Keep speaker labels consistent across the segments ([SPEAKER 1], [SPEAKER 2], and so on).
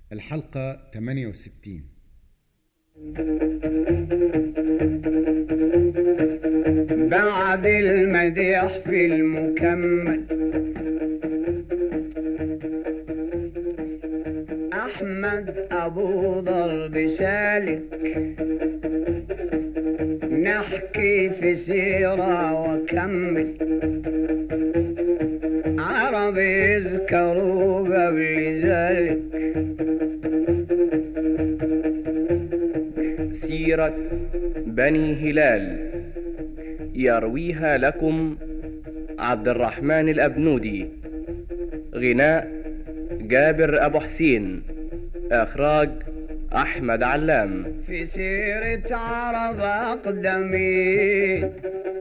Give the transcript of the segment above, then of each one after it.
[SPEAKER 1] الحلقة 68
[SPEAKER 2] بعد المديح في المكمل أحمد أبو ضرب سالك نحكي في سيرة وكمل عرب يذكروا قبل ذلك
[SPEAKER 3] سيرة بني هلال يرويها لكم عبد الرحمن الأبنودي غناء جابر أبو حسين إخراج أحمد علام
[SPEAKER 2] في سيرة عرب أقدمين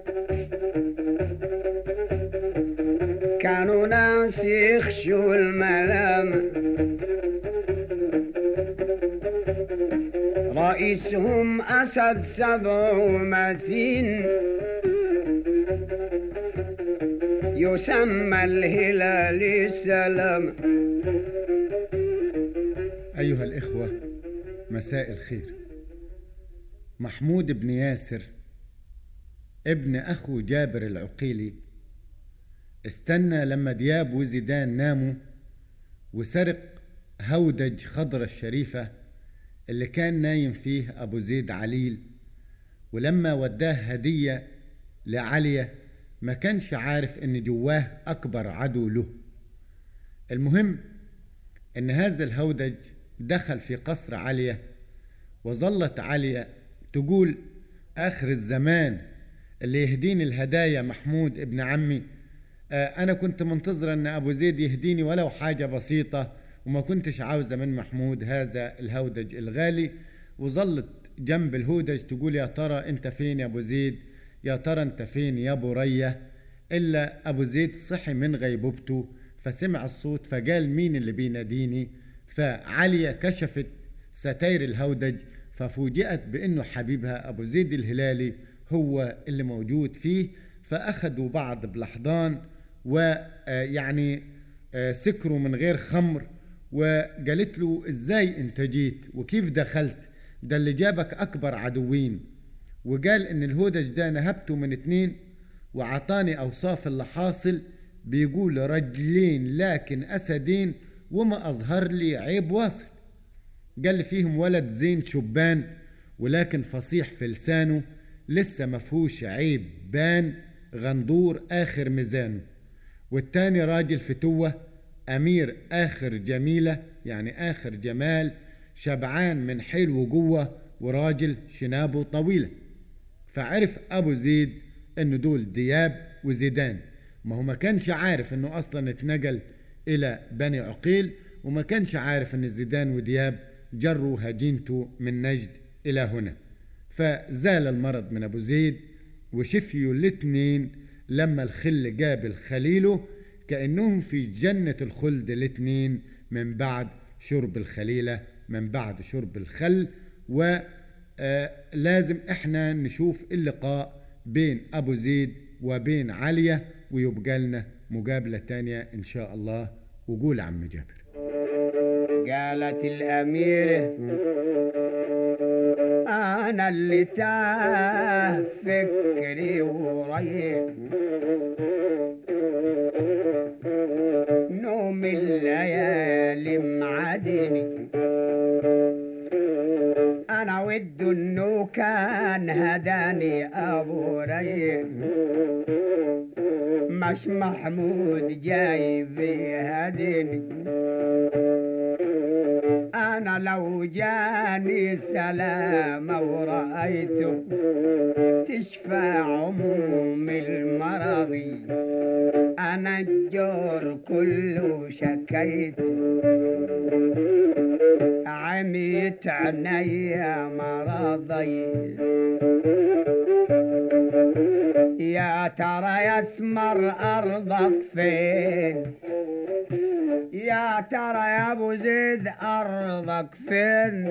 [SPEAKER 2] كانوا ناس يخشوا الملامة رئيسهم أسد سبع ومتين يسمى الهلال السلام
[SPEAKER 1] أيها الإخوة مساء الخير محمود بن ياسر ابن أخو جابر العقيلي استنى لما دياب وزيدان ناموا وسرق هودج خضرة الشريفة اللي كان نايم فيه أبو زيد عليل ولما وداه هدية لعلية ما كانش عارف ان جواه اكبر عدو له المهم ان هذا الهودج دخل في قصر علية وظلت علية تقول اخر الزمان اللي يهديني الهدايا محمود ابن عمي آه انا كنت منتظرة ان ابو زيد يهديني ولو حاجة بسيطة وما كنتش عاوزة من محمود هذا الهودج الغالي وظلت جنب الهودج تقول يا ترى انت فين يا ابو زيد يا ترى انت فين يا برية الا ابو زيد صحي من غيبوبته فسمع الصوت فقال مين اللي بيناديني فعليا كشفت ستاير الهودج ففوجئت بانه حبيبها ابو زيد الهلالي هو اللي موجود فيه فاخذوا بعض بالاحضان ويعني سكروا من غير خمر وقالت له ازاي انت جيت وكيف دخلت ده اللي جابك اكبر عدوين وقال ان الهودج ده نهبته من اتنين وعطاني اوصاف اللي حاصل بيقول رجلين لكن اسدين وما اظهر لي عيب واصل قال لي فيهم ولد زين شبان ولكن فصيح في لسانه لسه مفهوش عيب بان غندور اخر ميزانه والتاني راجل فتوة امير اخر جميلة يعني اخر جمال شبعان من حيل وجوه وراجل شنابه طويله فعرف ابو زيد ان دول دياب وزيدان ما هو ما كانش عارف انه اصلا اتنقل الى بني عقيل وما كانش عارف ان زيدان ودياب جروا هجينته من نجد الى هنا فزال المرض من ابو زيد وشفيوا الاتنين لما الخل جاب خليله كانهم في جنه الخلد الاتنين من بعد شرب الخليله من بعد شرب الخل و آه لازم احنا نشوف اللقاء بين ابو زيد وبين علية ويبقى لنا مقابلة تانية ان شاء الله وقول عم جابر
[SPEAKER 2] قالت الأميرة أنا اللي تاه فكري وريح نوم الليالي معدني انا ود انه كان هداني ابو ريح مش محمود جاي بيهدني انا لو جاني سلامة ورأيته تشفى عموم المرضي انا الجور كله شكيت عميت عينيا مرضي يا ترى يسمر ارضك فين يا ترى يا ابو زيد ارضك فين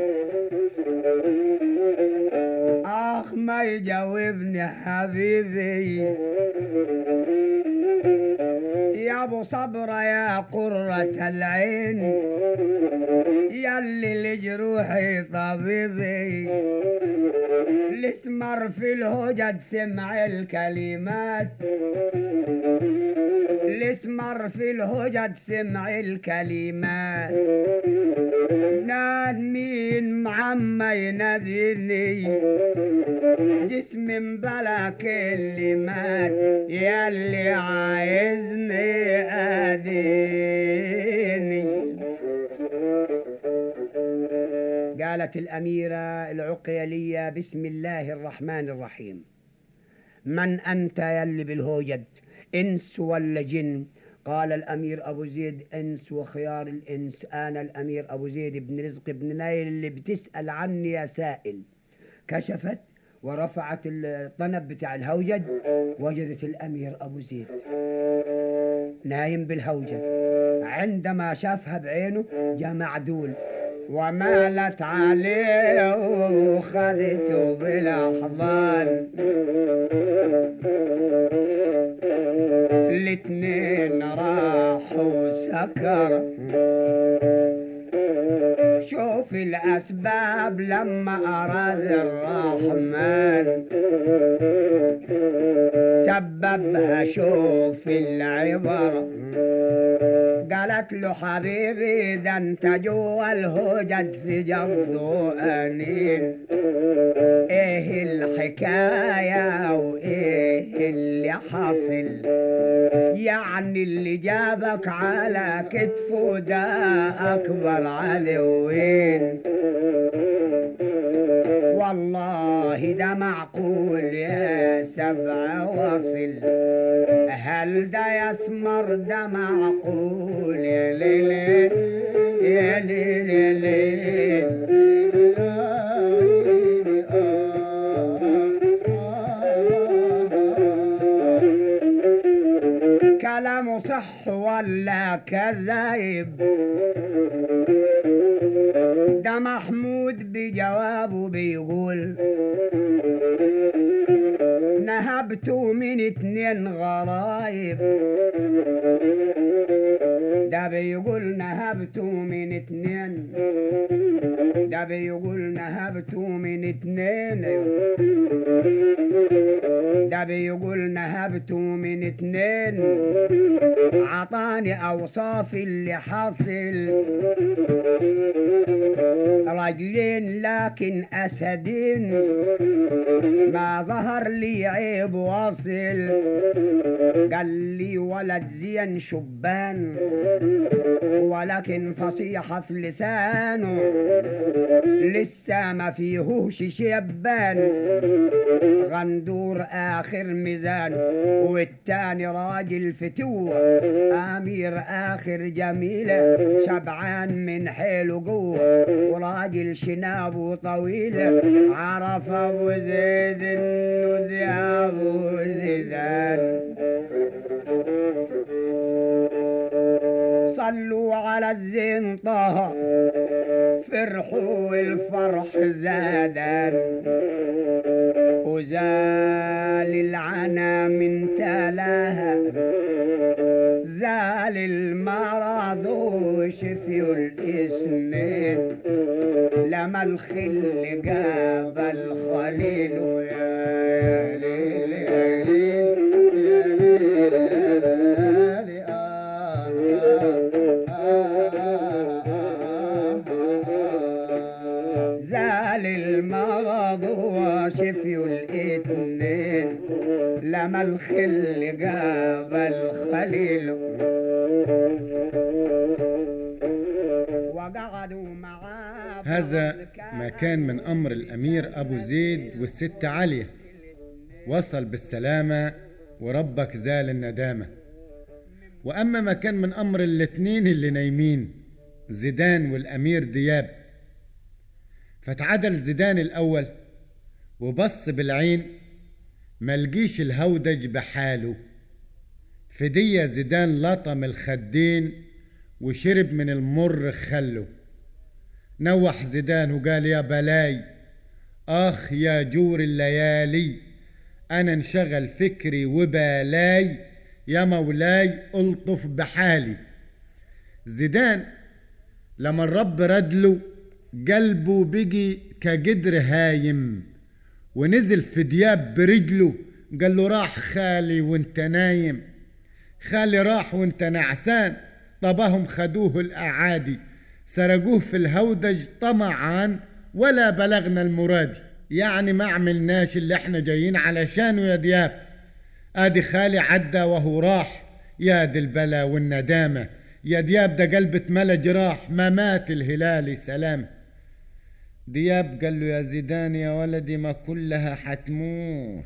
[SPEAKER 2] اخ ما يجاوبني حبيبي يا ابو صبر يا قرة العين يلي لجروحي طبيبي الاسمر في الهجد سمع الكلمات الاسمر في الهجد سمع الكلمات ناد مين معما يناديني جسم بلا كلمات يلي عايزني اديني قالت الأميرة العقيلية بسم الله الرحمن الرحيم من أنت يلي بالهوجد إنس ولا جن قال الأمير أبو زيد إنس وخيار الإنس أنا الأمير أبو زيد بن رزق بن نايل اللي بتسأل عني يا سائل كشفت ورفعت الطنب بتاع الهوجد وجدت الأمير أبو زيد نايم بالهوجد عندما شافها بعينه جاء معدول ومالت عليه وخذته بالاحضان الاتنين راحوا سكر شوف الاسباب لما اراد الرحمن سببها شوف العبر قالت له حبيبي ده انت جوا الهجد في جبض انين ايه الحكاية وايه اللي حصل يعني اللي جابك على كتفه ده اكبر عدوين والله ده معقول يا سبع وصل هل ده يسمر ده معقول يا ليل يا ليل يا ليل كلامه صح ولا كذايب ده محمود بجوابه بيقول نهبته من اتنين غرايب ده بيقول نهبته من اتنين ده بيقول نهبته من اتنين ده بيقول نهبته من اتنين عطاني اوصاف اللي حاصل رجلين لكن اسدين ما ظهر لي عيب واصل قال لي ولد زين شبان ولكن فصيحة في لسانه لسه ما فيهوش شبان غندور آخر ميزان والتاني راجل فتوة أمير آخر جميلة شبعان من حيله جوه وراجل شنابه طويلة عرف أبو زيد إنه ذي أبو زيدان صلوا على الزين طه فرحوا والفرح زادن وزال العنا من تلاها زال المرض وشفيوا الاسنين لما الخل جاب الخليل يا ليل يا ليل يا ليل يا ليل زال المرض وشفيوا الاتنين لما الخل جاب الخليل وقعدوا معاه
[SPEAKER 1] هذا ما كان من أمر الأمير أبو زيد والست علية وصل بالسلامة وربك زال الندامة وأما ما كان من أمر الاتنين اللي نايمين زيدان والأمير دياب فتعدل زيدان الأول وبص بالعين ملقيش الهودج بحاله فدية زيدان لطم الخدين وشرب من المر خله نوح زيدان وقال يا بلاي آخ يا جور الليالي أنا انشغل فكري وبالاي يا مولاي الطف بحالي زيدان لما الرب ردله قلبه بقي كجدر هايم ونزل في دياب برجله قال له راح خالي وانت نايم خالي راح وانت نعسان طبهم خدوه الأعادي سرقوه في الهودج طمعا ولا بلغنا المراد يعني ما عملناش اللي احنا جايين علشانه يا دياب ادي خالي عدى وهو راح يا دي البلا والندامة يا دياب ده قلبة ملا جراح ما مات الهلالي سلام دياب قال له يا زيدان يا ولدي ما كلها حتموت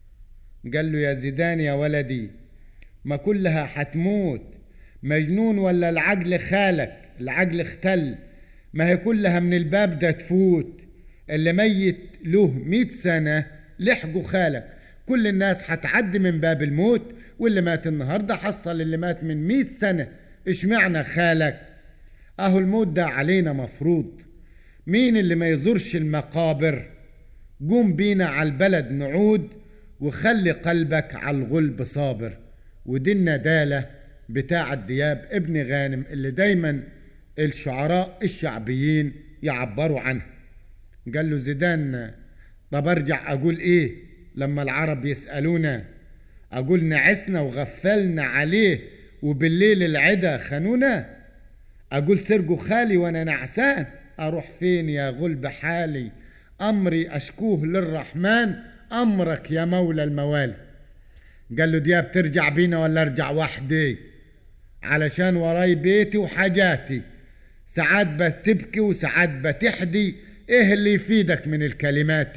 [SPEAKER 1] قال له يا زيدان يا ولدي ما كلها حتموت مجنون ولا العقل خالك العقل اختل ما هي كلها من الباب ده تفوت اللي ميت له مئة سنة لحقوا خالك كل الناس حتعدي من باب الموت واللي مات النهاردة حصل اللي مات من مئة سنة اشمعنى خالك اهو الموت ده علينا مفروض مين اللي ما يزورش المقابر قوم بينا على البلد نعود وخلي قلبك على الغلب صابر ودي الندالة بتاع الدياب ابن غانم اللي دايما الشعراء الشعبيين يعبروا عنها قال له زيدان طب ارجع اقول ايه لما العرب يسألونا اقول نعسنا وغفلنا عليه وبالليل العدا خانونا اقول سرقوا خالي وانا نعسان اروح فين يا غلب حالي امري اشكوه للرحمن امرك يا مولى الموالي قال له دياب ترجع بينا ولا ارجع وحدي علشان وراي بيتي وحاجاتي ساعات بتبكي وساعات بتحدي ايه اللي يفيدك من الكلمات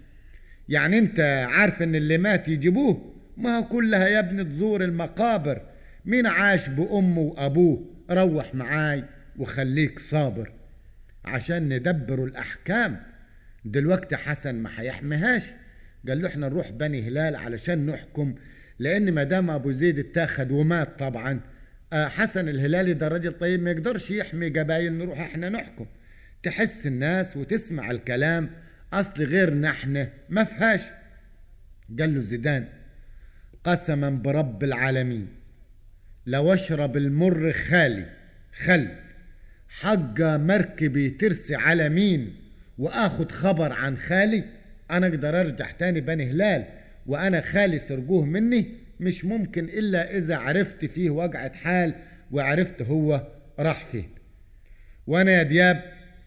[SPEAKER 1] يعني انت عارف ان اللي مات يجيبوه ما هو كلها يا ابني تزور المقابر مين عاش بأمه وأبوه روح معاي وخليك صابر عشان ندبروا الأحكام دلوقتي حسن ما هيحميهاش قال له احنا نروح بني هلال علشان نحكم لأن ما دام أبو زيد اتاخد ومات طبعا آه حسن الهلالي ده راجل طيب ما يقدرش يحمي قبايل نروح احنا نحكم تحس الناس وتسمع الكلام أصل غيرنا احنا ما فيهاش قال له زيدان قسما برب العالمين لو اشرب المر خالي خل حق مركبي ترسي على مين واخد خبر عن خالي انا اقدر ارجع تاني بني هلال وانا خالي سرقوه مني مش ممكن الا اذا عرفت فيه وجعة حال وعرفت هو راح فين وانا يا دياب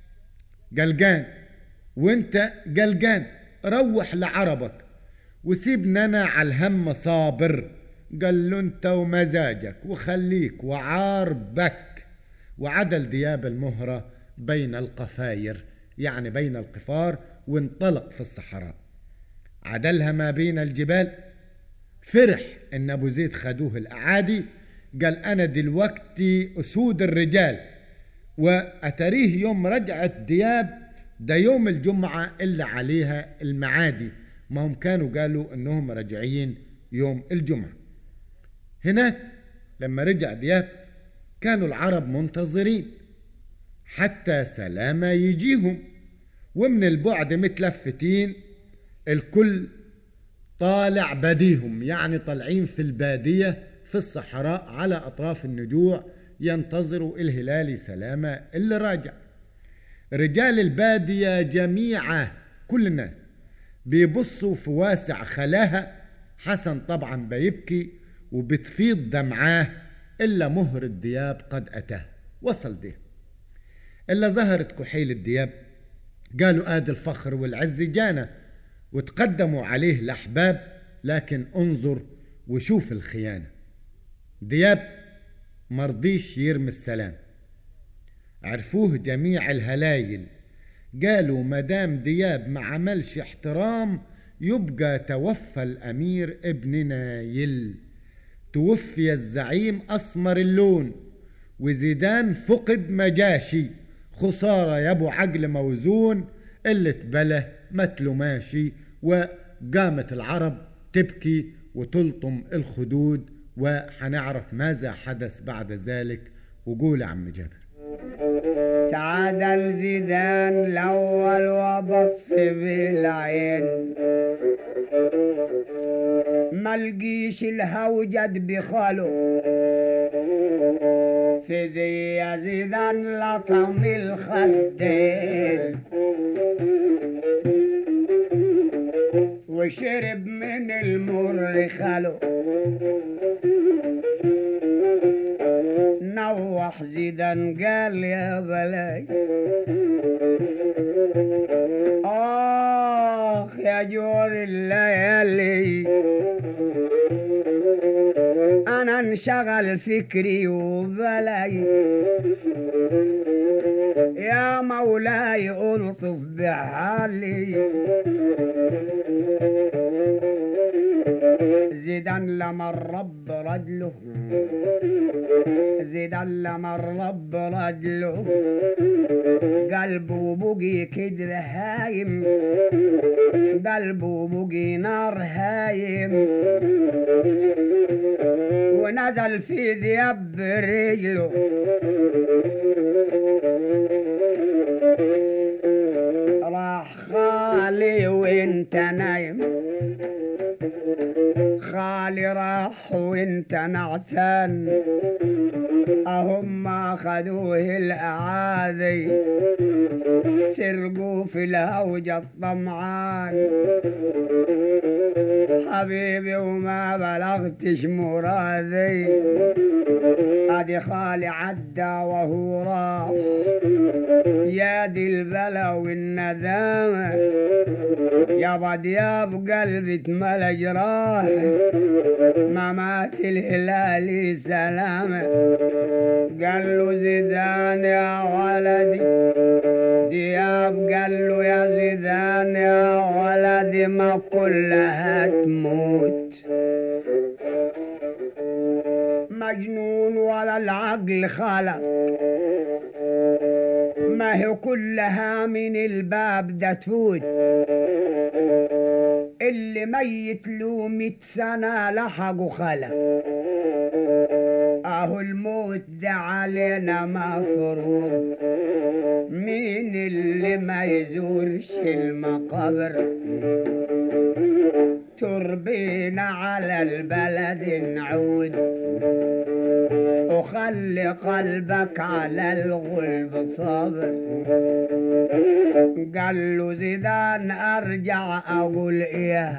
[SPEAKER 1] قلقان وانت قلقان روح لعربك وسيبنا انا على الهم صابر قال له انت ومزاجك وخليك وعاربك وعدل دياب المهرة بين القفاير يعني بين القفار وانطلق في الصحراء عدلها ما بين الجبال فرح ان ابو زيد خدوه الاعادي قال انا دلوقتي اسود الرجال واتريه يوم رجعت دياب ده يوم الجمعة اللي عليها المعادي ما هم كانوا قالوا انهم راجعين يوم الجمعة هناك لما رجع دياب كانوا العرب منتظرين حتى سلامة يجيهم ومن البعد متلفتين الكل طالع بديهم يعني طالعين في البادية في الصحراء على أطراف النجوع ينتظروا الهلال سلامة اللي راجع رجال البادية جميعا كل الناس بيبصوا في واسع خلاها حسن طبعا بيبكي وبتفيض دمعاه إلا مهر الدياب قد أتاه وصل ده إلا ظهرت كحيل الدياب قالوا آدي الفخر والعز جانا وتقدموا عليه الأحباب لكن انظر وشوف الخيانة دياب مرضيش يرمي السلام عرفوه جميع الهلايل قالوا مدام دياب ما عملش احترام يبقى توفى الأمير ابن نايل توفي الزعيم أسمر اللون وزيدان فقد مجاشي خسارة يا أبو عقل موزون قلة بله متله ماشي وقامت العرب تبكي وتلطم الخدود وحنعرف ماذا حدث بعد ذلك وقول يا عم جابر
[SPEAKER 2] تعادل زيدان الأول وبص بالعين ما لقيش الهوجد بخاله في ذي يزيدان لطم الخدين وشرب من المر خاله نوح زيدان قال يا بلاي آخ يا جور الليالي أنا انشغل فكري وبلاي يا مولاي ألطف بحالي زيدان لما الرب رجله زيدان لما الرب رجله قلبه بقي كدر هايم قلبه بقي نار هايم ونزل في ذياب رجله راح خالي وانت نايم خالي راح وانت نعسان اهم اخذوه الاعاذي سرقوا في الهوجة الطمعان حبيبي وما بلغتش مرادي ادي خالي عدى وهو راح يا دي البلا والندامة يا بدياب قلبي اتملى جراح ما مات الهلال سلامة قال له زيدان يا ولدي دياب قال له يا زيدان يا ولدي ما كلها تموت مجنون ولا العقل خلق ما هي كلها من الباب ده تفوت اللي ميت له ميت سنة لحقه خلق اهو الموت ده علينا مفروض مين اللي ما يزورش المقابر تربينا على البلد نعود وخلي قلبك على الغلب صابر قال له زيدان ارجع اقول ايه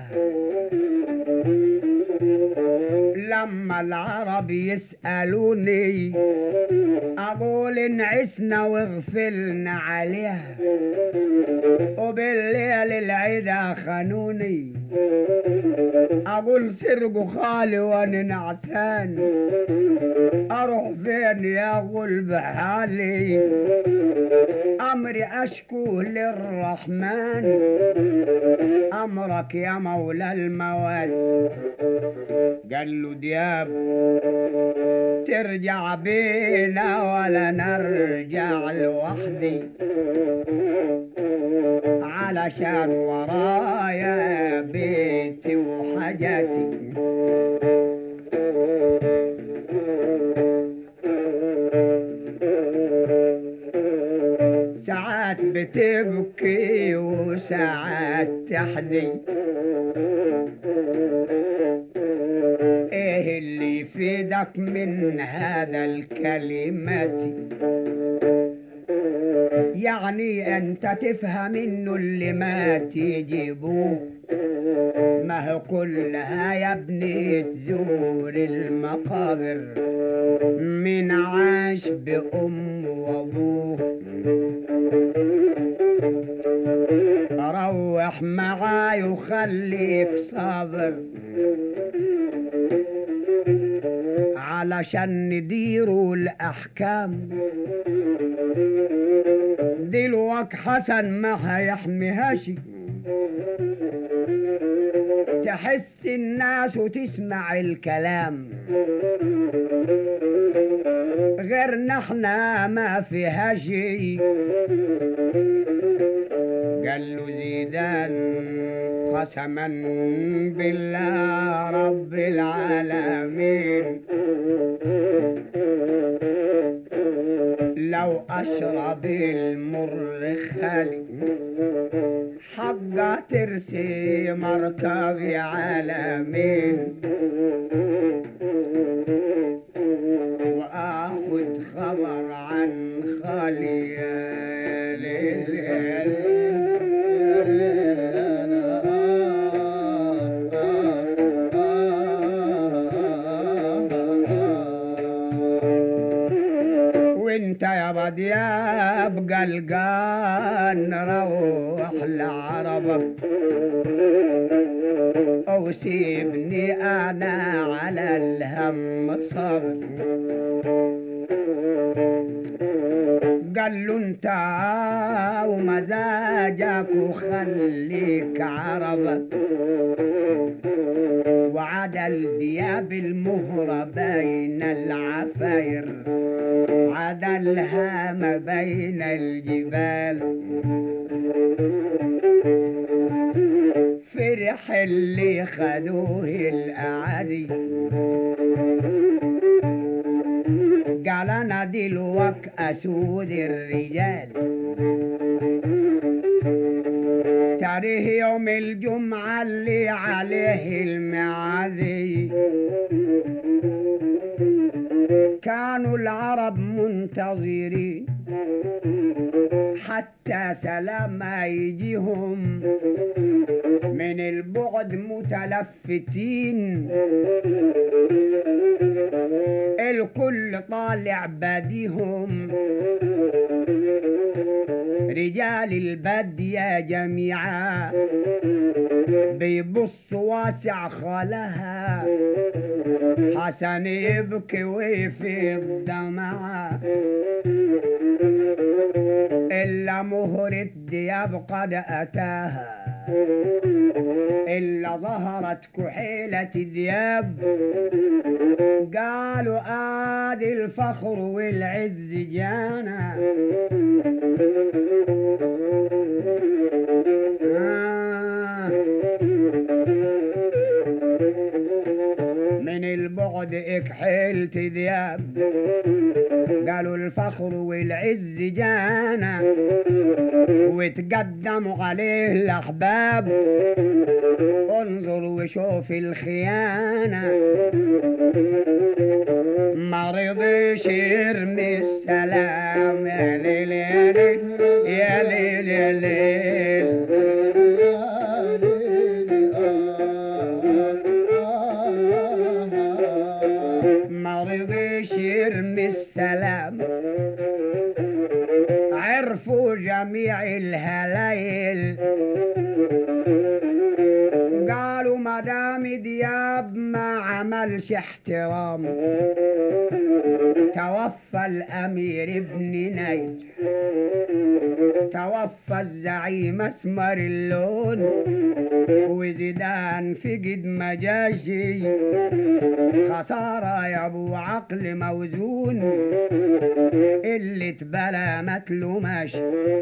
[SPEAKER 2] لما العرب يسألوني أقول انعسنا واغفلنا عليها وبالليل العيدة خانوني أقول سرقوا خالي وأنا نعسان أروح فين يا غلب حالي أمري أشكو للرحمن أمرك يا مولى الموال قال له دياب ترجع بينا ولا نرجع لوحدي علشان ورايا بيتي وحاجاتي ساعات بتبكي وساعات تحدي ايه اللي يفيدك من هذا الكلمات يعني انت تفهم انه اللي ما تجيبوه ما هو كلها يا ابني تزور المقابر من عاش بأم وأبوه روح معاي وخليك صابر علشان نديروا الأحكام دلوك حسن ما هيحميهاش تحس الناس وتسمع الكلام غيرنا احنا ما فيها شيء قال له زيدان قسما بالله رب لو أشرب المر خالي حقا ترسي مركبي على مين وآخد خبر عن خالي يا ليل يا ليل. وانت يا بدياب قلقان روح لعربك او سيبني انا على الهم صبر قال له انت ومزاجك وخليك عربك وعاد الدياب المهرة بين العفاير عاد الهام بين الجبال فرح اللي خدوه الأعادي قال أنا دلوك أسود الرجال تاريخ يوم الجمعة اللي عليه المعادي كانوا العرب منتظرين حتى سلام يجيهم من البعد متلفتين الكل طالع بديهم رجال البادية جميعا بيبص واسع خالها حسن يبكي ويفيض دمعه إلا مهر الدياب قد أتاها إلا ظهرت كحيلة دياب قالوا آدي الفخر والعز جانا آه من البعد اكحلت ذياب قالوا الفخر والعز جانا وتقدموا عليه الاحباب انظر وشوف الخيانة ما رضيش يرمي السلام يا ليل يا ليل يا ليل يا ليل ما رضيش يرمي السلام عرفوا جميع الهلايل قالوا مدام دياب ما عملش احترام توفى الامير ابن نيج توفى الزعيم اسمر اللون وزيدان فقد مجاشي خسارة يا ابو عقل موزون اللي تبلى متلو ماشي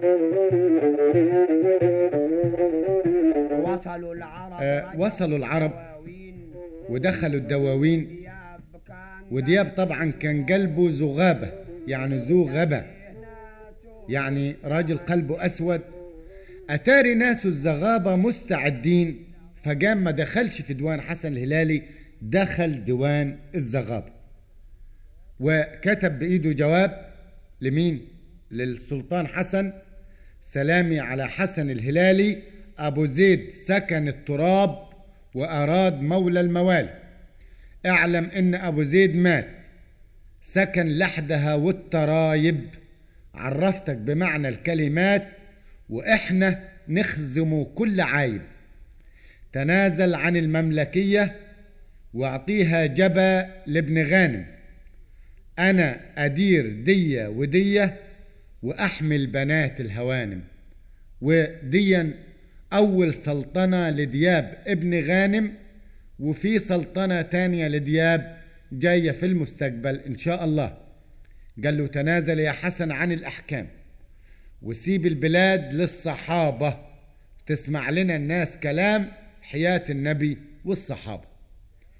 [SPEAKER 2] وصلوا العرب
[SPEAKER 1] آه، وصلوا العرب
[SPEAKER 2] دواوين.
[SPEAKER 1] ودخلوا الدواوين
[SPEAKER 2] دياب كان
[SPEAKER 1] ودياب طبعا كان قلبه ذو غابة يعني ذو غبا يعني راجل قلبه أسود أتاري ناس الزغابة مستعدين فقام ما دخلش في ديوان حسن الهلالي دخل ديوان الزغابة وكتب بإيده جواب لمين للسلطان حسن سلامي على حسن الهلالي أبو زيد سكن التراب وأراد مولى الموالي اعلم ان ابو زيد مات سكن لحدها والترايب عرفتك بمعنى الكلمات واحنا نخزم كل عيب تنازل عن المملكية واعطيها جبا لابن غانم انا ادير دية ودية واحمل بنات الهوانم وديا اول سلطنة لدياب ابن غانم وفي سلطنة تانية لدياب جاية في المستقبل إن شاء الله قال له تنازل يا حسن عن الأحكام وسيب البلاد للصحابة تسمع لنا الناس كلام حياة النبي والصحابة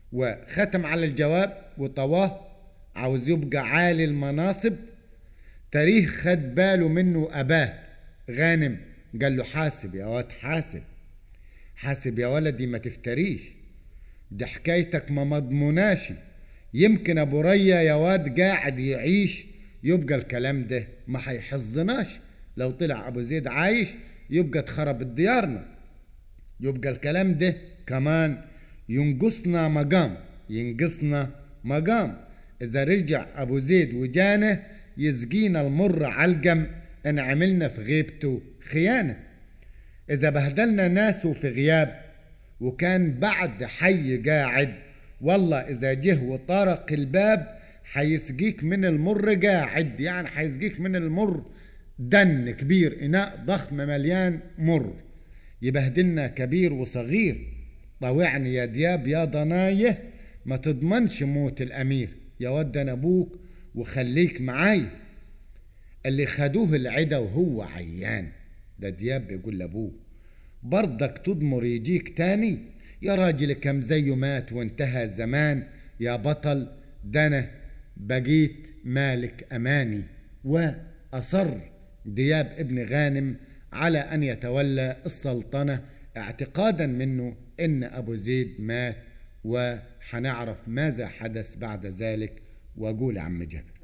[SPEAKER 1] وختم على الجواب وطواه عاوز يبقى عالي المناصب تاريخ خد باله منه أباه غانم قال له حاسب يا واد حاسب حاسب يا ولدي ما تفتريش دي حكايتك ما مضموناش يمكن ابو ريا يا واد قاعد يعيش يبقى الكلام ده ما هيحظناش لو طلع ابو زيد عايش يبقى اتخرب ديارنا يبقى الكلام ده كمان ينقصنا مقام ينقصنا مقام اذا رجع ابو زيد وجانا يسقينا المر علقم ان عملنا في غيبته خيانه اذا بهدلنا ناسه في غياب وكان بعد حي قاعد والله اذا جه وطرق الباب حيسقيك من المر قاعد يعني حيسقيك من المر دن كبير اناء ضخم مليان مر يبهدلنا كبير وصغير طوعني يا دياب يا ضنايه ما تضمنش موت الامير يا ود انا ابوك وخليك معاي اللي خدوه العدا وهو عيان ده دياب بيقول لابوه برضك تضمر يجيك تاني يا راجل كم زيه مات وانتهى الزمان يا بطل ده انا بقيت مالك اماني واصر دياب ابن غانم على ان يتولى السلطنه اعتقادا منه ان ابو زيد مات وحنعرف ماذا حدث بعد ذلك واقول عم جابر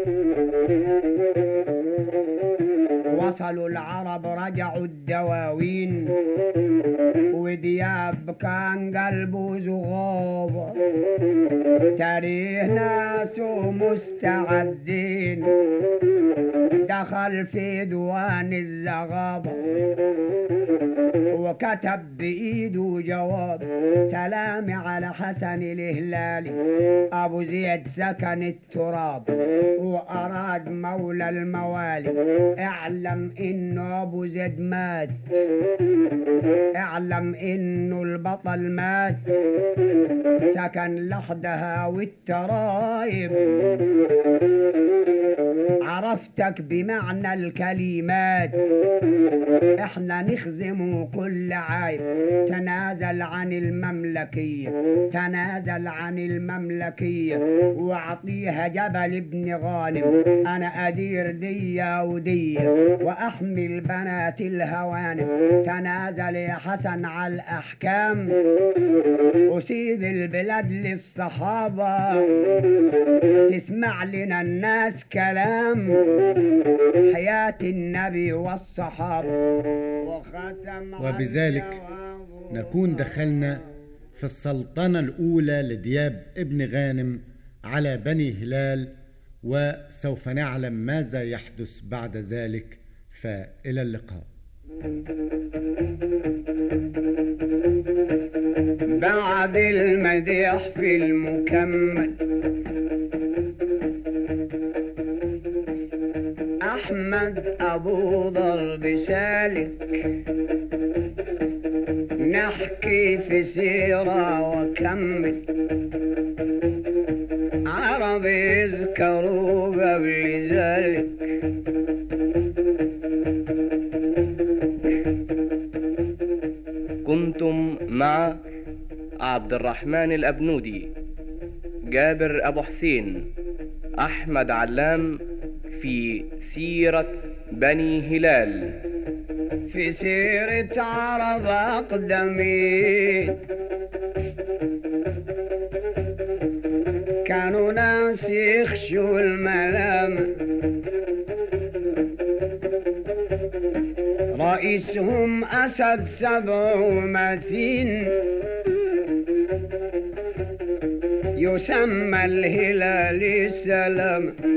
[SPEAKER 2] وصلوا العرب رجعوا الدواوين ودياب كان قلبه زغاب تاريه ناس مستعدين دخل في دوان الزغابة وكتب بإيده جواب سلام على حسن الهلالي أبو زيد سكن التراب وأراد مولى الموالي اعلم إنه أبو زيد مات اعلم إنه البطل مات سكن لحدها والترايب عرفتك بمعنى الكلمات احنا نخزم كل عيب تنازل عن المملكية تنازل عن المملكية واعطيها جبل ابن غانم انا ادير دية ودية واحمل بنات الهوانم تنازل يا حسن على الاحكام وسيب البلاد للصحابة تسمع لنا الناس كلام حياة النبي والصحابة وختم
[SPEAKER 1] وبذلك نكون دخلنا في السلطنة الأولى لدياب ابن غانم على بني هلال وسوف نعلم ماذا يحدث بعد ذلك فإلى اللقاء
[SPEAKER 2] بعد المديح في المكمل أحمد أبو ضرب سالك نحكي في سيرة وكمل عرب يذكروا قبل ذلك
[SPEAKER 3] كنتم مع عبد الرحمن الأبنودي جابر أبو حسين أحمد علام في سيرة بني هلال
[SPEAKER 2] في سيرة عرب أقدمين كانوا ناس يخشوا الملامة رئيسهم أسد سبع ومتين يسمى الهلال السلام